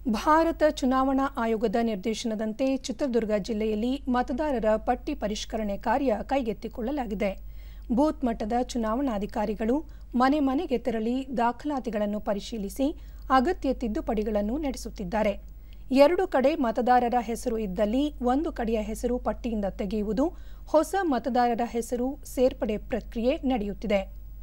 ಭಾರತ ಚುನಾವಣಾ ಆಯೋಗದ ನಿರ್ದೇಶನದಂತೆ ಚಿತ್ರದುರ್ಗ ಜಿಲ್ಲೆಯಲ್ಲಿ ಮತದಾರರ ಪಟ್ಟಿ ಪರಿಷ್ಕರಣೆ ಕಾರ್ಯ ಕೈಗೆತ್ತಿಕೊಳ್ಳಲಾಗಿದೆ ಬೂತ್ ಮಟ್ಟದ ಚುನಾವಣಾಧಿಕಾರಿಗಳು ಮನೆ ಮನೆಗೆ ತೆರಳಿ ದಾಖಲಾತಿಗಳನ್ನು ಪರಿಶೀಲಿಸಿ ಅಗತ್ಯ ತಿದ್ದುಪಡಿಗಳನ್ನು ನಡೆಸುತ್ತಿದ್ದಾರೆ ಎರಡು ಕಡೆ ಮತದಾರರ ಹೆಸರು ಇದ್ದಲ್ಲಿ ಒಂದು ಕಡೆಯ ಹೆಸರು ಪಟ್ಟಿಯಿಂದ ತೆಗೆಯುವುದು ಹೊಸ ಮತದಾರರ ಹೆಸರು ಸೇರ್ಪಡೆ ಪ್ರಕ್ರಿಯೆ ನಡೆಯುತ್ತಿದೆ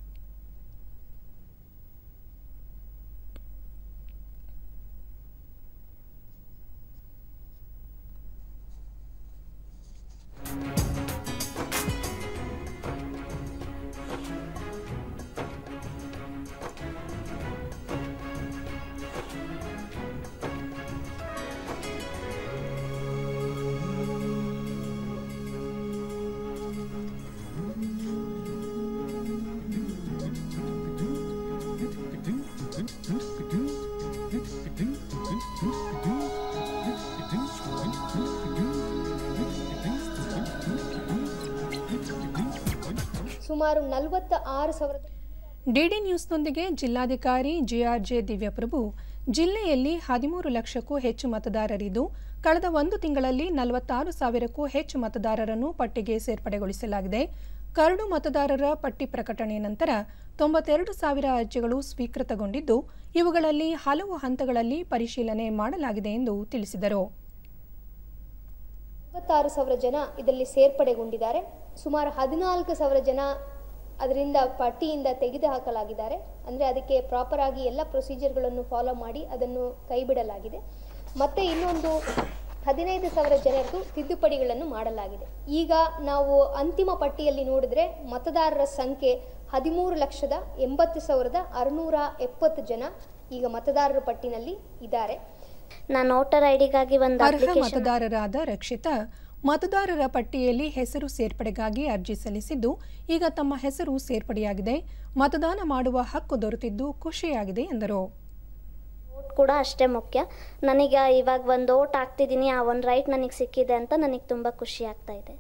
ಸುಮಾರು ನಲವತ್ತ ಆರು ಸಾವಿರದ ಡಿಡಿ ನ್ಯೂಸ್ನೊಂದಿಗೆ ಜಿಲ್ಲಾಧಿಕಾರಿ ಜಿಆರ್ಜೆ ದಿವ್ಯಪ್ರಭು ಜಿಲ್ಲೆಯಲ್ಲಿ ಹದಿಮೂರು ಲಕ್ಷಕ್ಕೂ ಹೆಚ್ಚು ಮತದಾರರಿದ್ದು ಕಳೆದ ಒಂದು ತಿಂಗಳಲ್ಲಿ ನಲವತ್ತಾರು ಸಾವಿರಕ್ಕೂ ಹೆಚ್ಚು ಮತದಾರರನ್ನು ಪಟ್ಟಿಗೆ ಸೇರ್ಪಡೆಗೊಳಿಸಲಾಗಿದೆ ಕರಡು ಮತದಾರರ ಪಟ್ಟಿ ಪ್ರಕಟಣೆ ನಂತರ ತೊಂಬತ್ತೆರಡು ಸಾವಿರ ಅರ್ಜಿಗಳು ಸ್ವೀಕೃತಗೊಂಡಿದ್ದು ಇವುಗಳಲ್ಲಿ ಹಲವು ಹಂತಗಳಲ್ಲಿ ಪರಿಶೀಲನೆ ಮಾಡಲಾಗಿದೆ ಎಂದು ತಿಳಿಸಿದರು ನಲವತ್ತಾರು ಸಾವಿರ ಜನ ಇದರಲ್ಲಿ ಸೇರ್ಪಡೆಗೊಂಡಿದ್ದಾರೆ ಸುಮಾರು ಹದಿನಾಲ್ಕು ಸಾವಿರ ಜನ ಅದರಿಂದ ಪಟ್ಟಿಯಿಂದ ತೆಗೆದು ಹಾಕಲಾಗಿದ್ದಾರೆ ಅಂದರೆ ಅದಕ್ಕೆ ಪ್ರಾಪರ್ ಆಗಿ ಎಲ್ಲ ಪ್ರೊಸೀಜರ್ಗಳನ್ನು ಫಾಲೋ ಮಾಡಿ ಅದನ್ನು ಕೈಬಿಡಲಾಗಿದೆ ಮತ್ತೆ ಇನ್ನೊಂದು ಹದಿನೈದು ಸಾವಿರ ಜನರದ್ದು ತಿದ್ದುಪಡಿಗಳನ್ನು ಮಾಡಲಾಗಿದೆ ಈಗ ನಾವು ಅಂತಿಮ ಪಟ್ಟಿಯಲ್ಲಿ ನೋಡಿದ್ರೆ ಮತದಾರರ ಸಂಖ್ಯೆ ಹದಿಮೂರು ಲಕ್ಷದ ಎಂಬತ್ತು ಸಾವಿರದ ಅರುನೂರ ಎಪ್ಪತ್ತು ಜನ ಈಗ ಮತದಾರರ ಪಟ್ಟಿನಲ್ಲಿ ಇದ್ದಾರೆ ನಾನು ವೋಟರ್ ಐ ಡಿಗಾಗಿ ಒಂದು ಅರ್ಹ ಅಪ್ಲಿಕೇಶನ್ ಮತದಾರರಾದ ರಕ್ಷಿತಾ ಮತದಾರರ ಪಟ್ಟಿಯಲ್ಲಿ ಹೆಸರು ಸೇರ್ಪಡೆಗಾಗಿ ಅರ್ಜಿ ಸಲ್ಲಿಸಿದ್ದು ಈಗ ತಮ್ಮ ಹೆಸರು ಸೇರ್ಪಡೆಯಾಗಿದೆ ಮತದಾನ ಮಾಡುವ ಹಕ್ಕು ದೊರೆತಿದ್ದು ಖುಷಿಯಾಗಿದೆ ಎಂದರು ವೋಟ್ ಕೂಡ ಅಷ್ಟೇ ಮುಖ್ಯ ನನಗೆ ಇವಾಗ ಒಂದು ವೋಟ್ ಹಾಕ್ತಿದ್ದೀನಿ ಆ ಒಂದು ರೈಟ್ ನನಗೆ ಸಿಕ್ಕಿದೆ ಅಂತ ನನಗೆ ತುಂಬ ಖುಷಿ ಆಗ್ತಾ ಇದೆ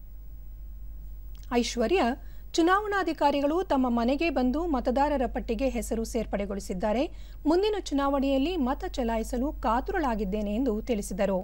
ಐಶ್ವರ್ಯ ಚುನಾವಣಾಧಿಕಾರಿಗಳು ತಮ್ಮ ಮನೆಗೆ ಬಂದು ಮತದಾರರ ಪಟ್ಟಿಗೆ ಹೆಸರು ಸೇರ್ಪಡೆಗೊಳಿಸಿದ್ದಾರೆ ಮುಂದಿನ ಚುನಾವಣೆಯಲ್ಲಿ ಮತ ಚಲಾಯಿಸಲು ಕಾತುರಳಾಗಿದ್ದೇನೆ ಎಂದು ತಿಳಿಸಿದರು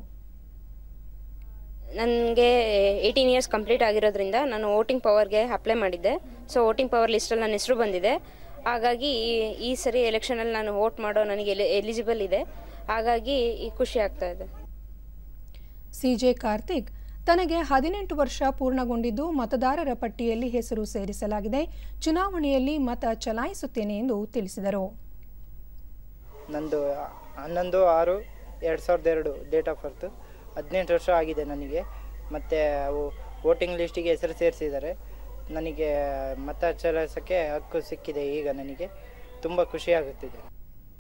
ನನಗೆ ಏಯ್ಟೀನ್ ಇಯರ್ಸ್ ಕಂಪ್ಲೀಟ್ ಆಗಿರೋದ್ರಿಂದ ನಾನು ವೋಟಿಂಗ್ ಪವರ್ಗೆ ಅಪ್ಲೈ ಮಾಡಿದ್ದೆ ಸೊ ವೋಟಿಂಗ್ ಪವರ್ ಲಿಸ್ಟಲ್ಲಿ ನನ್ನ ಹೆಸರು ಬಂದಿದೆ ಹಾಗಾಗಿ ಈ- ಈ ಸರಿ ಎಲೆಕ್ಷನಲ್ಲಿ ನಾನು ವೋಟ್ ಮಾಡೋ ನನಗೆ ಎಲಿಜಿಬಲ್ ಇದೆ ಹಾಗಾಗಿ ಈ ಖುಷಿ ಆಗ್ತಾ ಇದೆ ಸಿಜೆ ಕಾರ್ತಿಕ್ ತನಗೆ ಹದಿನೆಂಟು ವರ್ಷ ಪೂರ್ಣಗೊಂಡಿದ್ದು ಮತದಾರರ ಪಟ್ಟಿಯಲ್ಲಿ ಹೆಸರು ಸೇರಿಸಲಾಗಿದೆ ಚುನಾವಣೆಯಲ್ಲಿ ಮತ ಚಲಾಯಿಸುತ್ತೇನೆ ಎಂದು ತಿಳಿಸಿದರು ನಂದು ಹನ್ನೊಂದು ಆರು ಎರಡು ಸಾವಿರದ ಎರಡು ಡೇಟ್ ಆಫ್ ಬರ್ತು ಹದಿನೆಂಟು ವರ್ಷ ಆಗಿದೆ ನನಗೆ ಮತ್ತು ಅವು ವೋಟಿಂಗ್ ಲಿಸ್ಟಿಗೆ ಹೆಸರು ಸೇರಿಸಿದ್ದಾರೆ ನನಗೆ ಮತ ಚಲಾಯಿಸೋಕ್ಕೆ ಹಕ್ಕು ಸಿಕ್ಕಿದೆ ಈಗ ನನಗೆ ತುಂಬ ಖುಷಿಯಾಗುತ್ತಿದೆ